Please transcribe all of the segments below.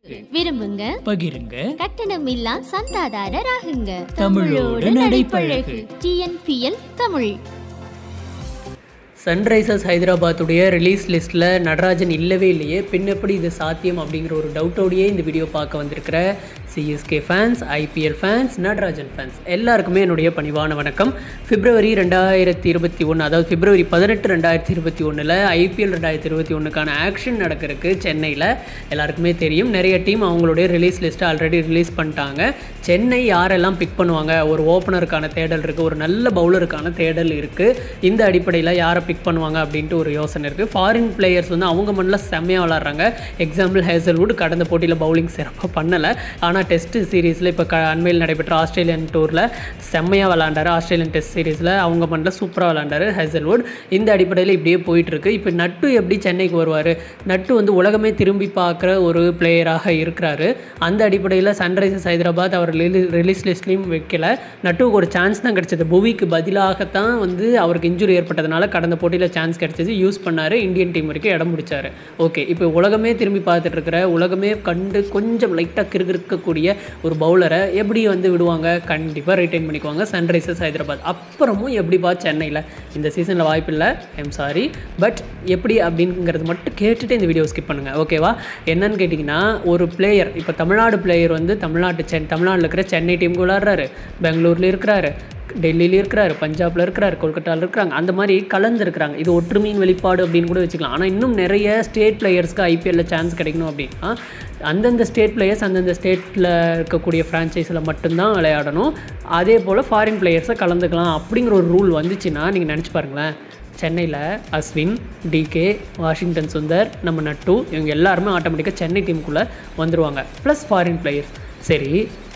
விரும்புங்க பகிருங்க கட்டணம் இல்லா சந்தாதாரராகுங்க தமிழோடு நடைபழகு. டிஎன்பிஎல் தமிழ் சன்ரைசர்ஸ் ஹைதராபாத்துடைய ரிலீஸ் லிஸ்ட்டில் நடராஜன் இல்லவே இல்லையே பின் எப்படி இது சாத்தியம் அப்படிங்கிற ஒரு டவுட்டோடையே இந்த வீடியோ பார்க்க வந்திருக்கிற CSK fans IPL fans Natarajan fans எல்லாருக்குமே என்னுடைய பணிவான வணக்கம் பிப்ரவரி ரெண்டாயிரத்தி இருபத்தி ஒன்று அதாவது பிப்ரவரி பதினெட்டு ரெண்டாயிரத்தி இருபத்தி ஒன்றில் ஐபிஎல் ரெண்டாயிரத்தி இருபத்தி ஒன்றுக்கான ஆக்ஷன் நடக்கிறதுக்கு சென்னையில் எல்லாருக்குமே தெரியும் நிறைய டீம் அவங்களுடைய ரிலீஸ் லிஸ்ட்டை ஆல்ரெடி ரிலீஸ் பண்ணிட்டாங்க சென்னை யாரெல்லாம் பிக் பண்ணுவாங்க ஒரு ஓப்பனருக்கான தேடல் இருக்குது ஒரு நல்ல பவுலருக்கான தேடல் இருக்குது இந்த அடிப்படையில் யாரை பிக் பண்ணுவாங்க அப்படின்ட்டு ஒரு யோசனை இருக்குது ஃபாரின் பிளேயர்ஸ் வந்து அவங்க மண்ணில் செம்மையாக விளாட்றாங்க எக்ஸாம்பிள் ஹேசல்வுட் கடந்த போட்டியில் பவுலிங் சிறப்பாக பண்ணலை ஆனால் டெஸ்ட் சீரீஸில் இப்போ க அண்மையில் நடைபெற்ற ஆஸ்திரேலியன் டூரில் செம்மையாக விளாண்டாரு ஆஸ்திரேலியன் டெஸ்ட் சீரீஸில் அவங்க மண்ணில் சூப்பராக விளாண்டாரு ஹேசல்வுட் இந்த அடிப்படையில் இப்படியே போயிட்டுருக்கு இப்போ நட்டு எப்படி சென்னைக்கு வருவார் நட்டு வந்து உலகமே திரும்பி பார்க்குற ஒரு பிளேயராக இருக்கிறாரு அந்த அடிப்படையில் சன்ரைசர்ஸ் ஹைதராபாத் அவர் ரிலீஸ் லிஸ்ட்லேயும் வைக்கல நட்டுவுக்கு ஒரு சான்ஸ் தான் கிடைச்சது புவிக்கு பதிலாகத்தான் வந்து அவருக்கு இன்ஜுரி ஏற்பட்டதுனால கடந்த போட்டியில் சான்ஸ் கிடைச்சது யூஸ் பண்ணார் இந்தியன் டீம் வரைக்கும் இடம் பிடிச்சாரு ஓகே இப்போ உலகமே திரும்பி பார்த்துட்டு இருக்கிற உலகமே கண்டு கொஞ்சம் லைட்டாக கிறுகிறுக்கக்கூடிய ஒரு பவுலரை எப்படி வந்து விடுவாங்க கண்டிப்பாக ரிட்டைன் பண்ணிக்குவாங்க சன்ரைசர்ஸ் ஹைதராபாத் அப்புறமும் எப்படிப்பா சென்னையில் இந்த சீசனில் வாய்ப்பில்லை ஐம் சாரி பட் எப்படி அப்படிங்கிறது மட்டும் கேட்டுட்டு இந்த வீடியோ ஸ்கிப் பண்ணுங்கள் ஓகேவா என்னன்னு கேட்டிங்கன்னா ஒரு பிளேயர் இப்போ தமிழ்நாடு பிளேயர் வந்து தமிழ்நாட்டு சென் தமிழ்நாட்டில் இருக்கிற சென்னை டீமுக்கு விளாட்றாரு பெங்களூரில் இருக்கிறாரு டெல்லியில் இருக்கிறாரு பஞ்சாப்ல இருக்கிறாரு கொல்கட்டாவில் இருக்கிறாங்க அந்த மாதிரி கலந்துருக்கிறாங்க இது ஒற்றுமையின் வெளிப்பாடு அப்படின்னு கூட வச்சுக்கலாம் ஆனால் இன்னும் நிறைய ஸ்டேட் பிளேயர்ஸ்க்கு ஐபிஎல்ல சான்ஸ் கிடைக்கணும் அப்படின்னா அந்தந்த ஸ்டேட் பிளேயர்ஸ் அந்தந்த ஸ்டேட்டில் இருக்கக்கூடிய ஃப்ரான்ச்சைஸில் மட்டும்தான் விளையாடணும் அதே போல் ஃபாரின் பிளேயர்ஸை கலந்துக்கலாம் அப்படிங்கிற ஒரு ரூல் வந்துச்சுன்னா நீங்கள் நினச்சி பாருங்களேன் சென்னையில் அஸ்வின் டிகே வாஷிங்டன் சுந்தர் நம்ம நட்டு இவங்க எல்லாருமே ஆட்டோமேட்டிக்காக சென்னை டீமுக்குள்ளே வந்துடுவாங்க ப்ளஸ் ஃபாரின் பிளேயர்ஸ் சரி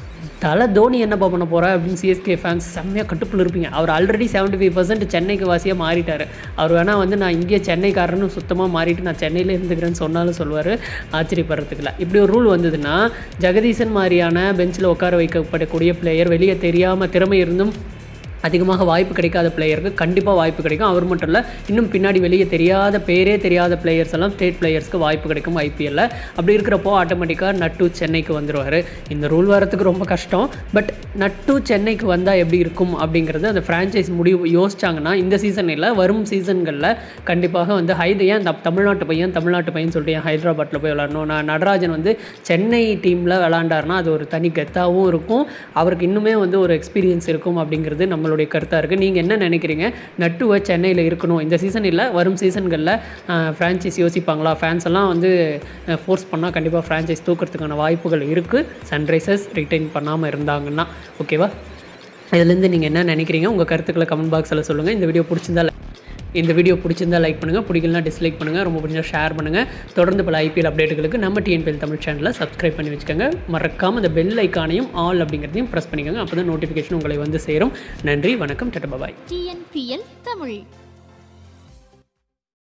தலை தோனி என்னப்பா பண்ண போகிறா அப்படின்னு சிஎஸ்கே ஃபேன்ஸ் செம்மையாக கட்டுப்புல இருப்பீங்க அவர் ஆல்ரெடி செவன்ட்டி ஃபைவ் பர்சன்ட் சென்னைக்கு வாசியாக மாறிட்டார் அவர் வேணால் வந்து நான் இங்கே சென்னைக்காரன்னு சுத்தமாக மாறிட்டு நான் சென்னையில் இருந்துக்கிறேன்னு சொன்னாலும் சொல்லுவார் ஆச்சரியப்படுறதுக்கு இல்லை இப்படி ஒரு ரூல் வந்ததுன்னா ஜெகதீசன் மாதிரியான பெஞ்சில் உட்கார வைக்கப்படக்கூடிய பிளேயர் வெளியே தெரியாமல் திறமை இருந்தும் அதிகமாக வாய்ப்பு கிடைக்காத பிளேயருக்கு கண்டிப்பாக வாய்ப்பு கிடைக்கும் அவர் மட்டும் இல்லை இன்னும் பின்னாடி வெளியே தெரியாத பேரே தெரியாத பிளேயர்ஸ் எல்லாம் ஸ்டேட் பிளேயர்ஸ்க்கு வாய்ப்பு கிடைக்கும் ஐபிஎல்ல அப்படி இருக்கிறப்போ ஆட்டோமேட்டிக்காக நட்டு சென்னைக்கு வந்துடுவார் இந்த ரூல் வரத்துக்கு ரொம்ப கஷ்டம் பட் நட்டு சென்னைக்கு வந்தால் எப்படி இருக்கும் அப்படிங்கிறது அந்த ஃப்ரான்ச்சைஸ் முடிவு யோசிச்சாங்கன்னா இந்த சீசன் இல்லை வரும் சீசன்களில் கண்டிப்பாக வந்து ஹைத ஏன் இந்த தமிழ்நாட்டு பையன் தமிழ்நாட்டு பையன் சொல்லிட்டு ஏன் ஹைதராபாத்தில் போய் விளாடணும் நான் நடராஜன் வந்து சென்னை டீமில் விளாண்டாருனா அது ஒரு தனி கெத்தாகவும் இருக்கும் அவருக்கு இன்னுமே வந்து ஒரு எக்ஸ்பீரியன்ஸ் இருக்கும் அப்படிங்கிறது நம்மளுடைய கருத்தாக இருக்குது நீங்கள் என்ன நினைக்கிறீங்க நட்டுவை சென்னையில் இருக்கணும் இந்த சீசன் இல்லை வரும் சீசன்களில் ஃப்ரான்ச்சைஸ் யோசிப்பாங்களா ஃபேன்ஸ் எல்லாம் வந்து ஃபோர்ஸ் பண்ணால் கண்டிப்பாக ஃப்ரான்ச்சைஸ் தூக்கிறதுக்கான வாய்ப்புகள் இருக்குது சன்ரைசர்ஸ் ரிட்டைன் பண்ணாமல் இருந்தாங்கன்னா ஓகேவா இதுலேருந்து நீங்கள் என்ன நினைக்கிறீங்க உங்கள் கருத்துக்களை கமெண்ட் பாக்ஸில் சொல்லுங்கள் இந்த வீடியோ பிடிச்சிருந்தா like- இந்த வீடியோ பிடிச்சிருந்தா லைக் பண்ணுங்கள் பிடிக்கலனா டிஸ்லைக் பண்ணுங்கள் ரொம்ப பிடிச்சா ஷேர் பண்ணுங்கள் தொடர்ந்து பல ஐபிஎல் அப்டேட்டுகளுக்கு நம்ம டிஎன்பிஎல் தமிழ் சேனலை சப்ஸ்கிரைப் பண்ணி வச்சுக்கோங்க மறக்காமல் அந்த பெல் ஐக்கானையும் ஆல் அப்படிங்கிறதையும் ப்ரெஸ் பண்ணிக்கோங்க அப்போ தான் நோட்டிஃபிகேஷன் உங்களை வந்து சேரும் நன்றி வணக்கம் டட்ட பாய் டிஎன்பிஎல் தமிழ்